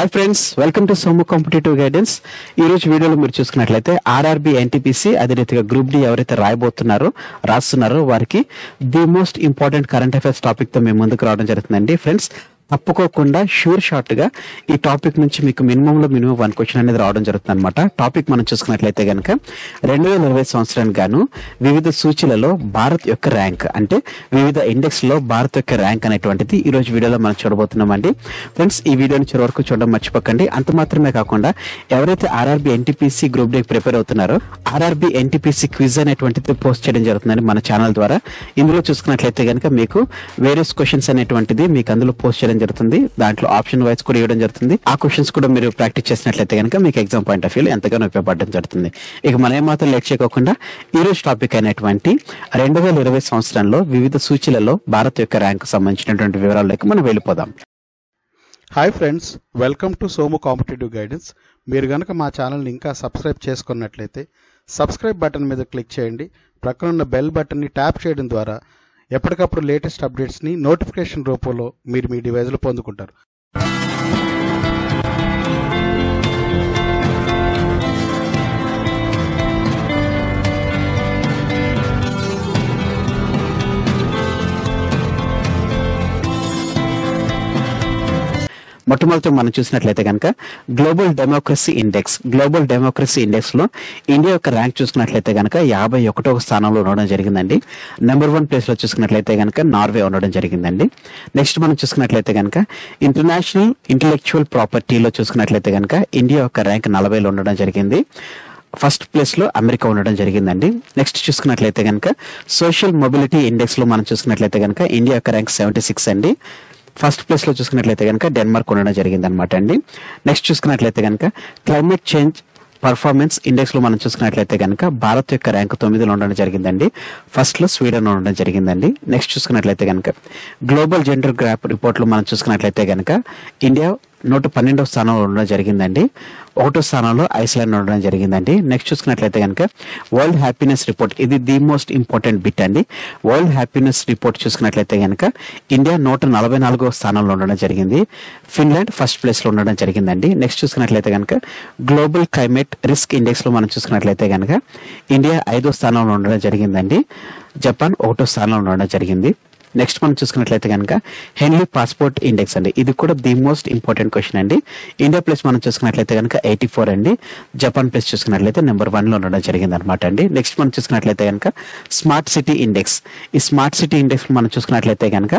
hi friends welcome to Somu competitive guidance ఈ రోజు వీడియోలో మీరు చూసుకున్నట్లయితే ఆర్ఆర్బి ఎన్టీపీసీ అదే రీతిగా గ్రూప్ డి ఎవరైతే రాయబోతున్నారో రాస్తున్నారో వారికి the most important current affairs topic తో మేము ముందుకు రావడం జరుగుతుందండి ఫ్రెండ్స్ తప్పుకోకుండా షూర్ షార్ట్ గా ఈ టాపిక్ నుంచి మీకు మినిమం లో మినిమం వన్ క్వశ్చన్ అనేది రావడం జరుగుతుంది అనమాట టాపిక్ మనం చూసుకున్నట్లయితే కనుక రెండు వేల ఇరవై సంవత్సరానికి గాను వివిధ సూచీలలో భారత్ యొక్క ర్యాంక్ అంటే వివిధ ఇండెక్స్ లో భారత్ యొక్క ర్యాంక్ అనేటువంటిది ఈ రోజు వీడియోలో మనం చూడబోతున్నామండి ఫ్రెండ్స్ ఈ వీడియోని చివరి వరకు చూడడం మర్చిపోకండి అంత మాత్రమే కాకుండా ఎవరైతే RRB NTPC group D prepare అవుతున్నారో ఆర్ఆర్బి ఎన్టీపీసీ క్విజ్ అనేటువంటిది పోస్ట్ చేయడం జరుగుతుందండి మన ఛానల్ ద్వారా ఇందులో చూసుకున్నట్లయితే కనుక మీకు వేరియస్ క్వశ్చన్స్ అనేటువంటిది మీకు అందులో పోస్ట్ చేయడం జరుగుతుంది దాంట్లో ఆప్షన్ వైజ్ కూడా ఇవ్వడం జరుగుతుంది ఆ క్వశ్చన్స్ కూడా మీరు ప్రాక్టీస్ చేసినట్లయితే కనుక మీకు ఎగ్జామ్ పాయింట్ ఆఫ్ వ్యూ ఎంతగానో ఉపయోగపడడం జరుగుతుంది ఇక మనం ఏమాత్రం లేట్ చేయకుండా ఈ రోజు టాపిక్ అయినటువంటి రెండు వేల ఇరవై సంవత్సరంలో వివిధ సూచీలలో భారత్ యొక్క ర్యాంకు సంబంధించినటువంటి వివరాల్లోకి మనం వెళ్ళిపోదాం hi friends welcome to Somu competitive guidance మీరు కనుక మా ఛానల్ని ఇంకా సబ్స్క్రైబ్ చేసుకున్నట్లయితే సబ్స్క్రైబ్ బటన్ మీద క్లిక్ చేయండి ప్రక్కన ఉన్న బెల్ బటన్ని ట్యాప్ చేయడం ద్వారా ఎప్పటికప్పుడు లేటెస్ట్ అప్డేట్స్ని నోటిఫికేషన్ రూపంలో మీరు మీ డివైజ్లో పొందుకుంటారు మొట్టమొదటి మనం చూసినట్లయితే కనుక global democracy index global democracy index లో ఇండియా యొక్క ర్యాంక్ చూసుకున్నట్లయితే కనుక యాభై ఒకటవ స్థానంలో ఉండడం జరిగిందండి నెంబర్ వన్ ప్లేస్ లో చూసుకున్నట్లయితే కనుక నార్వే ఉండడం జరిగిందండి నెక్స్ట్ మనం చూసుకున్నట్లయితే కనుక ఇంటర్నేషనల్ ఇంటలెక్చువల్ ప్రాపర్టీలో చూసుకున్నట్లయితే కనుక ఇండియా యొక్క ర్యాంక్ నలభైలో ఉండడం జరిగింది ఫస్ట్ ప్లేస్ లో అమెరికా ఉండడం జరిగిందండి నెక్స్ట్ చూసుకున్నట్లయితే కనుక సోషల్ మొబిలిటీ ఇండెక్స్ లో మనం చూసుకున్నట్లయితే కనుక ఇండియా యొక్క ర్యాంక్ సెవెంటీ సిక్స్ అండి ఫస్ట్ ప్లేస్ లో చూసుకున్నట్లయితే కనుక డెన్మార్క్ ఉండడం జరిగింది అనమాట అండి నెక్స్ట్ చూసుకున్నట్లయితే కనుక క్లైమేట్ చేంజ్ పర్ఫార్మెన్స్ ఇండెక్స్ లో మనం చూసుకున్నట్లయితే కనుక భారత్ యొక్క ర్యాంక్ తొమ్మిదిలో ఉండడం జరిగిందండి ఫస్ట్ లో స్వీడన్ ఉండడం జరిగిందండి నెక్స్ట్ చూసుకున్నట్లయితే కనుక గ్లోబల్ జెండర్ గ్రాప్ రిపోర్ట్ లో మనం చూసుకున్నట్లయితే కనుక ఇండియా నూట పన్నెండవ స్థానంలో ఉండడం జరిగిందండి ఒకటో స్థానంలో ఐస్లాండ్ ఉండడం జరిగిందండి నెక్స్ట్ చూసుకున్నట్లయితే కనుక వరల్డ్ హ్యాపీనెస్ రిపోర్ట్ ఇది ది మోస్ట్ ఇంపార్టెంట్ బిట్ అండి వరల్డ్ హ్యాపీనెస్ రిపోర్ట్ చూసుకున్నట్లయితే కనుక ఇండియా నూట నలభై నాలుగవ స్థానంలో ఉండడం జరిగింది ఫిన్లాండ్ ఫస్ట్ ప్లేస్ లో ఉండడం జరిగిందండి నెక్స్ట్ చూసుకున్నట్లయితే కనుక గ్లోబల్ క్లైమేట్ రిస్క్ ఇండెక్స్ లో మనం చూసుకున్నట్లయితే కనుక ఇండియా ఐదో స్థానంలో ఉండడం జరిగిందండి జపాన్ ఒకటో స్థానంలో ఉండడం జరిగింది నెక్స్ట్ మనం చూసుకున్నట్లయితే కనుక హెన్లీ పాస్పోర్ట్ ఇండెక్స్ అండి ఇది కూడా ది మోస్ట్ ఇంపార్టెంట్ క్వశ్చన్ అండి ఇండియా ప్లేస్ మనం చూసుకున్నట్లయితే కనుక ఎయిటీ ఫోర్ అండి జపాన్ ప్లేస్ చూసుకున్నట్లయితే నెంబర్ వన్ లో ఉండడం జరిగింది అనమాట అండి నెక్స్ట్ మనం చూసుకున్నట్లయితే కనుక స్మార్ట్ సిటీ ఇండెక్స్ ఈ స్మార్ట్ సిటీ ఇండెక్స్ మనం చూసుకున్నట్లయితే కనుక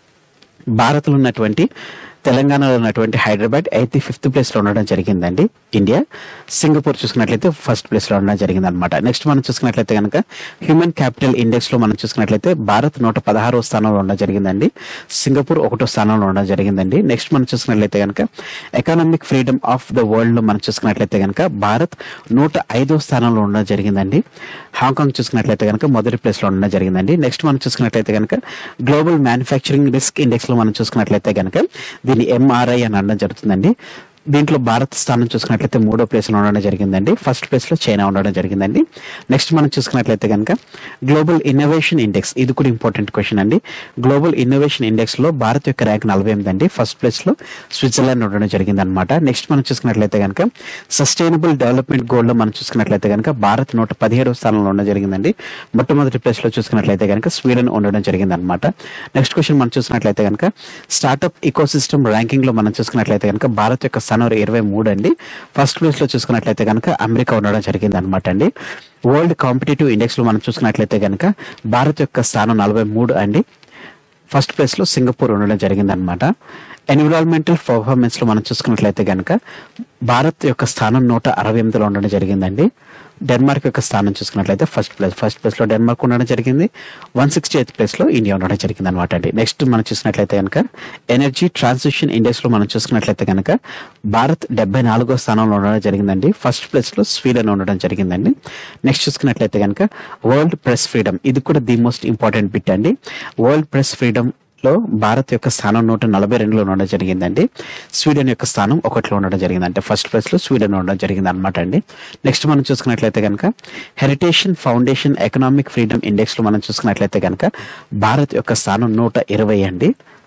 భారత్లో ఉన్నటువంటి తెలంగాణలో ఉన్నటువంటి హైదరాబాద్ ఎయిటీ ఫిఫ్త్ ప్లేస్ లో ఉండడం జరిగిందండి ఇండియా సింగపూర్ చూసుకున్నట్లయితే ఫస్ట్ ప్లేస్ లో ఉండడం జరిగింది అనమాట నెక్స్ట్ మనం చూసుకున్నట్లయితే కనుక హ్యూమన్ క్యాపిటల్ ఇండెక్స్ లో మనం చూసుకున్నట్లయితే భారత్ నూట పదహారో స్థానంలో ఉండడం జరిగిందండి సింగపూర్ ఒకటో స్థానంలో ఉండడం జరిగిందండి నెక్స్ట్ మనం చూసుకున్నట్లయితే కనుక economic freedom of the world లో మనం చూసుకున్నట్లయితే కనుక భారత్ నూట ఐదో స్థానంలో ఉండడం జరిగిందండి హాంకాంగ్ చూసుకున్నట్లయితే కనుక మొదటి ప్లేస్ లో ఉండడం జరిగిందండి నెక్స్ట్ మనం చూసుకున్నట్లయితే కనుక గ్లోబల్ మ్యానుఫ్యాక్చరింగ్ రిస్క్ ఇండెక్స్ లో మనం చూసుకున్నట్లయితే కనుక దీన్ని ఎంఆర్ఐ అని అనడం జరుగుతుందండి దీంట్లో భారత్ స్థానం చూసుకున్నట్లయితే మూడో ప్లేస్ లో ఉండడం జరిగిందండి ఫస్ట్ ప్లేస్ లో చైనా ఉండడం జరిగిందండి నెక్స్ట్ మనం చూసుకున్నట్లయితే కనుక గ్లోబల్ ఇన్నోవేషన్ ఇండెక్స్ ఇది కూడా ఇంపార్టెంట్ క్వశ్చన్ అండి గ్లోబల్ ఇన్నోవేషన్ ఇండెక్స్ లో భారత్ యొక్క ర్యాంక్ నలభై ఎనిమిది అండి ఫస్ట్ ప్లేస్ లో స్విట్జర్లాండ్ ఉండడం జరిగింది అనమాట నెక్స్ట్ మనం చూసుకున్నట్లయితే కనుక సస్టైనబుల్ డెవలప్మెంట్ గోల్ లో మనం చూసుకున్నట్లయితే కనుక భారత్ నూట పదిహేడవ స్థానంలో ఉండడం జరిగిందండి మొట్టమొదటి ప్లేస్ లో చూసుకున్నట్లయితే కనుక స్వీడన్ ఉండడం జరిగింది అనమాట నెక్స్ట్ క్వశ్చన్ మనం చూసుకున్నట్లయితే కనుక స్టార్ట్అప్ ఇకో సిస్టమ్ ర్యాంకింగ్ లో మనం చూసుకున్నట్లయితే కనుక భారత్ యొక్క స్థానం ఇరవై మూడు అండి ఫస్ట్ ప్లేస్ లో చూసుకున్నట్లయితే కనుక అమెరికా ఉండడం జరిగింది అనమాట అండి వరల్డ్ కాంపిటేటివ్ ఇండెక్స్ లో మనం చూసుకున్నట్లయితే కనుక భారత్ యొక్క స్థానం నలభై మూడు అండి ఫస్ట్ ప్లేస్ లో సింగపూర్ ఉండడం జరిగింది అనమాట ఎన్విరాన్మెంటల్ పర్ఫార్మెన్స్ లో మనం చూసుకున్నట్లయితే కనుక భారత్ యొక్క స్థానం నూట అరవై ఎనిమిదిలో ఉండడం జరిగిందండి డెన్మార్క్ యొక్క స్థానం చూసుకున్నట్లయితే ఫస్ట్ ప్లేస్ ఫస్ట్ ప్లేస్ లో డెన్మార్క్ ఉండడం జరిగింది వన్ సిక్స్టీ ఎయిత్ ప్లేస్ లో ఇండియా ఉండడం జరిగింది అనమాట అండి నెక్స్ట్ మనం చూసినట్లయితే కనుక ఎనర్జీ ట్రాన్సిషన్ ఇండెక్స్ లో మనం చూసుకున్నట్లయితే కనుక భారత్ డెబ్బై నాలుగో స్థానంలో ఉండడం జరిగిందండి ఫస్ట్ ప్లేస్ లో స్వీడన్ ఉండడం జరిగిందండి నెక్స్ట్ చూసుకున్నట్లయితే కనుక వరల్డ్ ప్రెస్ ఫ్రీడమ్ ఇది కూడా ది మోస్ట్ ఇంపార్టెంట్ బిట్ అండి వరల్డ్ ప్రెస్ ఫ్రీడమ్ లో భారత్ యొక్క స్థానం నూట నలభై రెండులో ఉండడం జరిగిందండి స్వీడన్ యొక్క స్థానం ఒకటిలో ఉండడం జరిగింది అంటే ఫస్ట్ ప్లేస్ లో స్వీడన్ ఉండడం జరిగింది అనమాట అండి నెక్స్ట్ మనం చూసుకున్నట్లయితే కనుక Heritage Foundation economic freedom index లో మనం చూసుకున్నట్లయితే కనుక భారత్ యొక్క స్థానం నూట ఇరవై అండి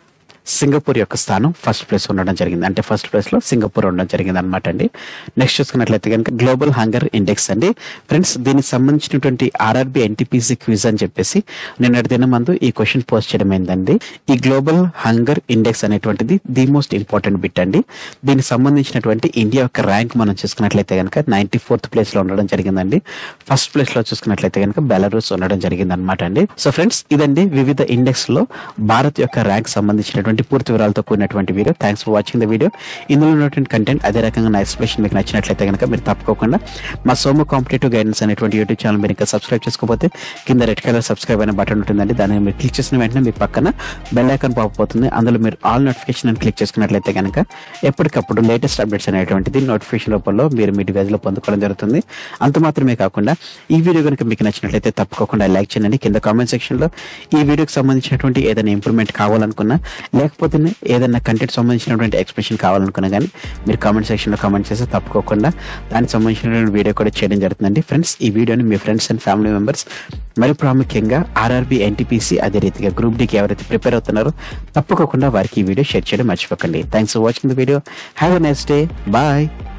సింగపూర్ యొక్క స్థానం ఫస్ట్ ప్లేస్ ఉండడం జరిగింది అంటే ఫస్ట్ ప్లేస్ లో సింగపూర్ ఉండడం జరిగింది అనమాట అండి నెక్స్ట్ చూసుకున్నట్లయితే కనుక గ్లోబల్ హంగర్ ఇండెక్స్ అండి ఫ్రెండ్స్ దీనికి సంబంధించినటువంటి ఆర్ఆర్బి ఎన్టీపీసీ క్విజ్ అని చెప్పేసి నిన్నటి దినం మందు ఈ క్వశ్చన్ పోస్ట్ చేయడం ఏందండి ఈ గ్లోబల్ హంగర్ ఇండెక్స్ అనేటువంటిది ది మోస్ట్ ఇంపార్టెంట్ బిట్ అండి దీనికి సంబంధించినటువంటి ఇండియా యొక్క ర్యాంక్ మనం చూసుకున్నట్లయితే కనుక నైన్టీ ఫోర్త్ ప్లేస్ లో ఉండడం జరిగిందండి ఫస్ట్ ప్లేస్ లో చూసుకున్నట్లయితే కనుక బెలరూస్ ఉండడం జరిగింది అనమాట అండి సో ఫ్రెండ్స్ ఇదండి వివిధ ఇండెక్స్ లో భారత్ యొక్క ర్యాంక్ సంబంధించినటువంటి పూర్తి వివరాలతో కూడినటువంటి video thanks for watching the video ఇందులో ఉన్నటువంటి కంటెంట్ అదే రకంగా నా ఎక్స్ప్లెనేషన్ మీకు నచ్చినట్లయితే కనుక మీరు తప్పకోకుండా మా సోము కాంపిటేటివ్ గైడెన్స్ అనేటువంటి యూట్యూబ్ ఛానల్ మీరు ఇంకా సబ్స్క్రైబ్ చేసుకోకపోతే కింద రెడ్ కలర్ సబ్స్క్రైబ్ అనే బటన్ ఉంటుందండి దాన్ని మీరు క్లిక్ చేసిన వెంటనే మీ పక్కన బెల్ ఐకాన్ పాపపోతుంది అందులో మీరు ఆల్ నోటిఫికేషన్ అని క్లిక్ చేసుకున్నట్లయితే కనుక ఎప్పటికప్పుడు లేటెస్ట్ అప్డేట్స్ అనేటువంటిది నోటిఫికేషన్ రూపంలో మీరు మీ డివైస్ లో పొందుకోవడం జరుగుతుంది అంత మాత్రమే కాకుండా ఈ వీడియో కనుక మీకు నచ్చినట్లయితే తప్పకుండా లైక్ చేయండి కింద కామెంట్ సెక్షన్ లో ఈ వీడియోకి సంబంధించినటువంటి ఏదైనా ఇంప్రూవ్మెంట్ కావాలనుకున్నా లేకపోతే ఏదైనా కంటెంట్ సంబంధించినటువంటి ఎక్స్ప్రెషన్ కావాలనుకున్నా కానీ మీరు కామెంట్ సెక్షన్ లో కామెంట్ చేస్తే తప్పుకోకుండా దానికి సంబంధించినటువంటి వీడియో కూడా చేయడం జరుగుతుందండి ఫ్రెండ్స్ ఈ వీడియోని మీ ఫ్రెండ్స్ అండ్ ఫ్యామిలీ మెంబర్స్ మరి ప్రాముఖ్యంగా ఆర్ఆర్బి ఎన్టీపీసీ అదే రీతిగా గ్రూప్ డికి ఎవరైతే ప్రిపేర్ అవుతున్నారో తప్పకుండా వారికి ఈ వీడియో షేర్ చేయడం మర్చిపోకండి thanks for watching the video have a nice day bye